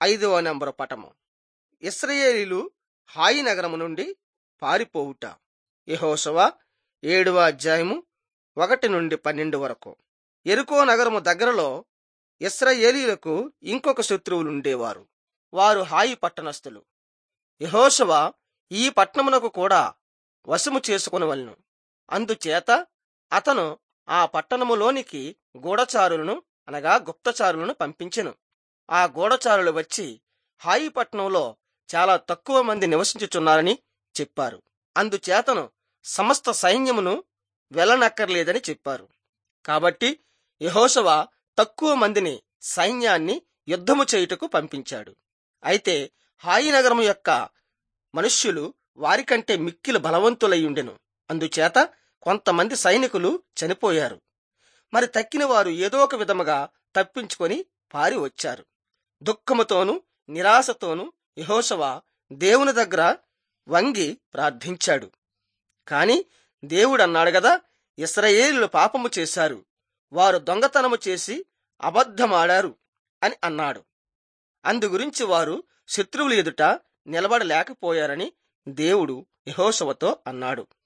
ఐదవ నెంబరు పటము ఇస్రాయేలీలు హాయి నగరము నుండి పారిపోవుట యెహోషువ ఏడవ అధ్యాయము ఒకటి నుండి పన్నెండు వరకు ఎరుకో నగరము దగ్గరలో ఇస్రాయేలీలకు ఇంకొక శత్రువులుండేవారు వారు హాయి పట్టణస్థులు యెహోషువ ఈ పట్టణమునకు కూడా వశము చేసుకొనవలెను అందుచేత అతను ఆ పట్టణములోనికి గూఢచారులను అనగా గుప్తచారులను పంపించెను ఆ గూఢచారులు వచ్చి హాయి పట్టణంలో చాలా తక్కువ మంది నివసించుచున్నారని చెప్పారు అందుచేతను సమస్త సైన్యమును వెళ్ళనక్కర్లేదని చెప్పారు కాబట్టి యెహోషువ తక్కువ మందిని సైన్యాన్ని యుద్ధము చేయుటకు పంపించాడు అయితే హాయి నగరము యొక్క మనుష్యులు వారికంటే మిక్కిలి బలవంతులయ్యుండెను అందుచేత కొంతమంది సైనికులు చనిపోయారు మరి తక్కిన వారు ఏదో ఒక విధముగా తప్పించుకొని పారి వచ్చారు దుఃఖముతోనూ నిరాశతోనూ యెహోషువ దేవుని దగ్గర వంగి ప్రార్థించాడు కాని దేవుడన్నాడు గదా ఇస్రాయేలులు పాపము చేశారు వారు దొంగతనము చేసి అబద్ధమాడారు అని అన్నాడు అందుగురించి వారు శత్రువుల ఎదుట నిలబడలేకపోయారని దేవుడు యెహోషువతో అన్నాడు